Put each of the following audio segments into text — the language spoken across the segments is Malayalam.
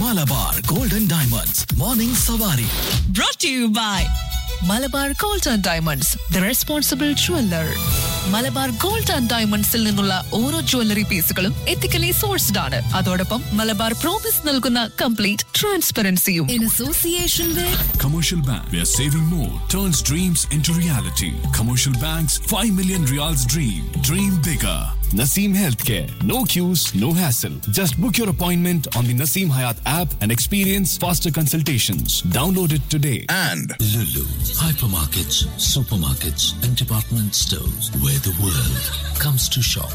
മലബാർ ഗോൾഡൻ ഡയമണ്ട്സ് മോർണിംഗ് സവാരി brought to you by Malabar gold and diamonds the responsible jeweller Malabar gold and ഡയമണ്ട്സിൽ നിന്നുള്ള ഓരോ ജ്വല്ലറി പീസുകളും എത്തിക്കലി സോഴ്സ്ഡ് ആണ് അതോടൊപ്പം മലബാർ പ്രോമിസ് നൽകുന്ന കംപ്ലീറ്റ് ട്രാൻസ്പെറൻസിയും in association with Commercial Bank, where saving more turns dreams into reality. Commercial Bank's 5 million reals dream. Dream bigger. Naseem Healthcare. No queues, no hassle. Just book your appointment on the Naseem Hayat app and experience faster consultations. Download it today. and Lulu, hypermarkets, supermarkets, and department stores where the world comes to shop.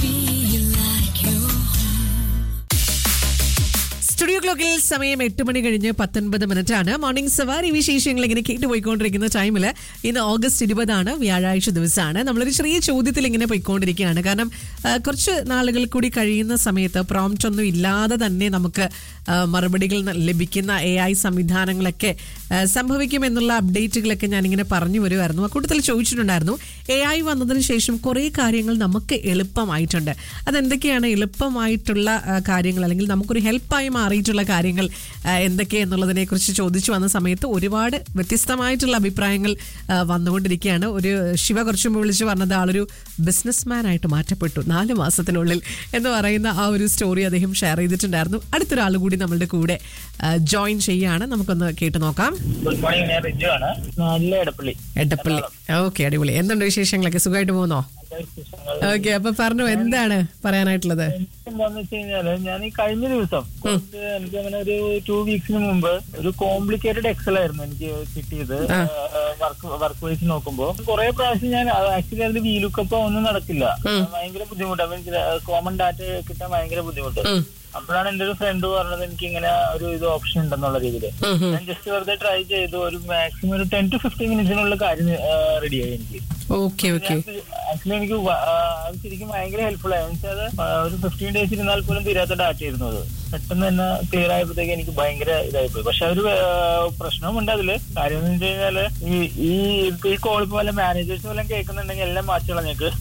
Studio ക്ലോക്കിൽ സമയം എട്ട് മണി കഴിഞ്ഞ് പത്തൊൻപത് മിനിറ്റ് ആണ് മോർണിംഗ് സവാരി വിശേഷങ്ങൾ ഇങ്ങനെ കേട്ടുപോയിക്കൊണ്ടിരിക്കുന്ന ടൈമിൽ ഇന്ന് ഓഗസ്റ്റ് ഇരുപതാണ് വ്യാഴാഴ്ച ദിവസമാണ് നമ്മളൊരു ചെറിയ ചോദ്യത്തിൽ ഇങ്ങനെ പോയിക്കൊണ്ടിരിക്കുകയാണ് കാരണം ആ, കുറച്ച് നാളുകൾ കൂടി കഴിയുന്ന സമയത്ത് പ്രോംപ്റ്റ് ഒന്നും ഇല്ലാതെ തന്നെ നമുക്ക് ആ, മറുപടികൾ ന- ലഭിക്കുന്ന എ ഐ സംവിധാനങ്ങളൊക്കെ ആ, സംഭവിക്കുമെന്നുള്ള അപ്ഡേറ്റുകളൊക്കെ ഞാനിങ്ങനെ പറഞ്ഞു വരുമായിരുന്നു ആ കൂട്ടത്തിൽ ചോദിച്ചിട്ടുണ്ടായിരുന്നു എ ഐ വന്നതിന് ശേഷം കുറേ കാര്യങ്ങൾ നമുക്ക് എളുപ്പമായിട്ടുണ്ട് അതെന്തൊക്കെയാണ് എളുപ്പമായിട്ടുള്ള ആ, കാര്യങ്ങൾ അല്ലെങ്കിൽ നമുക്കൊരു ഹെൽപ്പായി മാറിയിട്ടുള്ള കാര്യങ്ങൾ ആ, എന്തൊക്കെയെന്നുള്ളതിനെ കുറിച്ച് ചോദിച്ചു വന്ന സമയത്ത് ഒരുപാട് വ്യത്യസ്തമായിട്ടുള്ള അഭിപ്രായങ്ങൾ ആ, വന്നുകൊണ്ടിരിക്കുകയാണ് ഒരു ശിവ കുറച്ചു മുമ്പ് വിളിച്ച് പറഞ്ഞത് ആളൊരു ബിസിനസ്മാൻ ആയിട്ട് മാറ്റപ്പെട്ടു നാല് മാസത്തിനുള്ളിൽ എന്ന് പറയുന്ന ആ ഒരു സ്റ്റോറി അദ്ദേഹം ഷെയർ ചെയ്തിട്ടുണ്ടായിരുന്നു അടുത്തൊരാൾ കൂടി നമ്മളുടെ കൂടെ ജോയിൻ ചെയ്യാണ് നമുക്കൊന്ന് കേട്ട് നോക്കാം ഗുഡ് മോർണിംഗ് ഞാൻ റിജു ആണ് നല്ല എടപ്പള്ളി എടപ്പള്ളി ഓക്കെ അടിപൊളി എന്തുണ്ട് വിശേഷങ്ങളൊക്കെ സുഖമായിട്ട് പോകുന്നോ ഓക്കെ അപ്പൊ പറഞ്ഞു എന്താണ് പറയാനായിട്ടുള്ളത് എന്താന്ന് വെച്ച് കഴിഞ്ഞാല് ഞാൻ ഈ കഴിഞ്ഞ ദിവസം കുറച്ച് എനിക്ക് അങ്ങനെ ഒരു ടു വീക്സിന് മുമ്പ് ഒരു കോംപ്ലിക്കേറ്റഡ് എക്സൽ ആയിരുന്നു എനിക്ക് കിട്ടിയത് വർക്ക് വർക്ക് വൈസ് നോക്കുമ്പോ കുറെ പ്രാവശ്യം ഞാൻ ആക്ച്വലി അതിൽ വീലുക്കപ്പോ ഒന്നും നടക്കില്ല ഭയങ്കര ബുദ്ധിമുട്ടാണ് എനിക്ക് കോമൺ ഡാറ്റ കിട്ടാൻ ഭയങ്കര ബുദ്ധിമുട്ട് അപ്പോഴാണ് എന്റെ ഒരു ഫ്രണ്ട് പറഞ്ഞത് എനിക്ക് ഇങ്ങനെ ഒരു ഇത് ഓപ്ഷൻ ഉണ്ടെന്നുള്ള രീതിയിൽ ഞാൻ ജസ്റ്റ് വെറുതെ ട്രൈ ചെയ്തു ഒരു മാക്സിമം ഒരു ടെൻ ടു ഫിഫ്റ്റീൻ മിനിറ്റ്സിനുള്ള കാര്യം റെഡിയായി എനിക്ക് ഓക്കെ ഓക്കെ ആക്ച്വലി എനിക്ക് വ- ആ, അത് ശരിക്കും ഭയങ്കര ഹെൽപ്ഫുൾ ആയി വെച്ചാൽ ഒരു ഫിഫ്റ്റീൻ ഡേയ്സ് ഇരുന്നാൽ പോലും തീരാത്ത ഡാറ്റ ആയിരുന്നു അത് പെട്ടെന്ന് തന്നെ ക്ലിയർ ആയപ്പോഴത്തേക്ക് എനിക്ക് ഭയങ്കര ഇതായിപ്പോയി പക്ഷെ ഒരു പ്രശ്നമുണ്ട് അതില് കാര്യം എന്ന് വെച്ച് കഴിഞ്ഞാല് ഈ ഈ ഇപ്പൊ ഈ കോൾ പോലെ മാനേജേഴ്സ് പോലെ കേൾക്കുന്നുണ്ടെങ്കിൽ എല്ലാം മാറ്റി കളഞ്ഞേക്ക്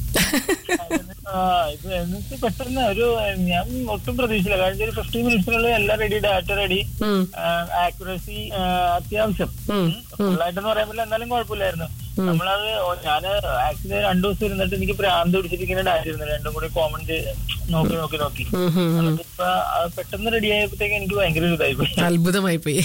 ആ, ഇത് എന്ന് വെച്ചാൽ പെട്ടെന്ന് ഒരു ഞാൻ ഒട്ടും പ്രതീക്ഷിച്ചില്ല കാരണം ഒരു ഫിഫ്റ്റീൻ മിനിറ്റ്സിനുള്ളിൽ എല്ലാം റെഡി ഡാറ്റ റെഡി ആക്യുറസി അത്യാവശ്യം ഫുള്ളായിട്ടെന്ന് പറയാൻ പറ്റില്ല എന്നാലും കുഴപ്പമില്ലായിരുന്നു നമ്മളത് ഞാൻ ആക്ച്വലി രണ്ടു ദിവസം ഇരുന്നിട്ട് എനിക്ക് ഭ്രാന്ത് പിടിച്ചിരിക്കുന്ന ഡാറ്റ ഇരുന്നു രണ്ടും കൂടി കോമൺ നോക്കി നോക്കി നോക്കി അതിപ്പോ അത് പെട്ടെന്ന് റെഡി ആയപ്പോഴത്തേക്ക് എനിക്ക് ഭയങ്കര ഒരു ഇതായി പോയി അത്ഭുതമായി പോയി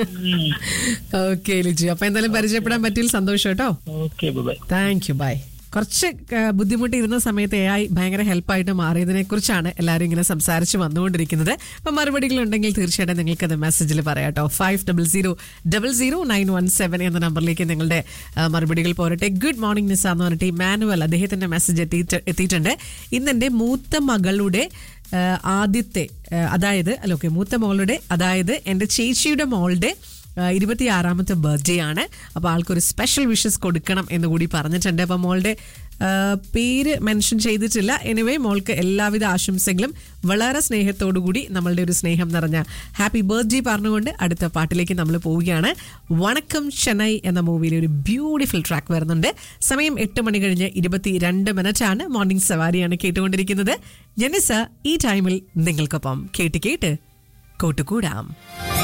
ഓക്കെ ലിജു അപ്പൊ എന്തായാലും പരിചയപ്പെടാൻ പറ്റിയിൽ സന്തോഷം കേട്ടോ okay bye thank you bye കുറച്ച് ആ, ബുദ്ധിമുട്ട് ഇരുന്ന സമയത്ത് എ ഐ ഭയങ്കര ഹെൽപ്പായിട്ട് മാറിയതിനെ കുറിച്ചാണ് എല്ലാവരും ഇങ്ങനെ സംസാരിച്ച് വന്നുകൊണ്ടിരിക്കുന്നത് അപ്പം മറുപടികൾ ഉണ്ടെങ്കിൽ തീർച്ചയായിട്ടും നിങ്ങൾക്ക് അത് മെസ്സേജിൽ പറയാട്ടോ five double zero double zero nine one seven എന്ന നമ്പറിലേക്ക് നിങ്ങളുടെ ആ, മറുപടികൾ പോരട്ടെ ഗുഡ് മോർണിംഗ് നിസ എന്ന് പറഞ്ഞിട്ട് ഈ മാനുവൽ അദ്ദേഹത്തിന്റെ മെസ്സേജ് എത്തിയിട്ട് എത്തിയിട്ടുണ്ട് ഇന്ന് എൻ്റെ മൂത്ത മകളുടെ ആ, ആദ്യത്തെ ആ, അതായത് അല്ല ഓക്കെ മൂത്ത മോളുടെ അതായത് എൻ്റെ ചേച്ചിയുടെ മോളുടെ ഇരുപത്തി ആറാമത്തെ ബർത്ത്ഡേ ആണ് അപ്പോൾ ആൾക്കൊരു സ്പെഷ്യൽ വിഷസ് കൊടുക്കണം എന്ന് കൂടി പറഞ്ഞിട്ടുണ്ട് അപ്പോൾ മോളുടെ ആ, പേര് മെൻഷൻ ചെയ്തിട്ടില്ല എനിവേ മോൾക്ക് എല്ലാവിധ ആശംസകളും വളരെ സ്നേഹത്തോടു കൂടി നമ്മളുടെ ഒരു സ്നേഹം നിറഞ്ഞ ഹാപ്പി ബർത്ത്ഡേ പറഞ്ഞുകൊണ്ട് അടുത്ത പാട്ടിലേക്ക് നമ്മൾ പോവുകയാണ് വണക്കം ചെന്നൈ എന്ന മൂവിയിലെ ഒരു ബ്യൂട്ടിഫുൾ ട്രാക്ക് വരുന്നുണ്ട് സമയം എട്ട് മണി കഴിഞ്ഞ് ഇരുപത്തി രണ്ട് മിനിറ്റ് ആണ് മോർണിംഗ് സവാരിയാണ് കേട്ടുകൊണ്ടിരിക്കുന്നത് ജനിസ ഈ ടൈമിൽ നിങ്ങൾക്കൊപ്പം കേട്ട് കേട്ട് കൂട്ടുകൂടാം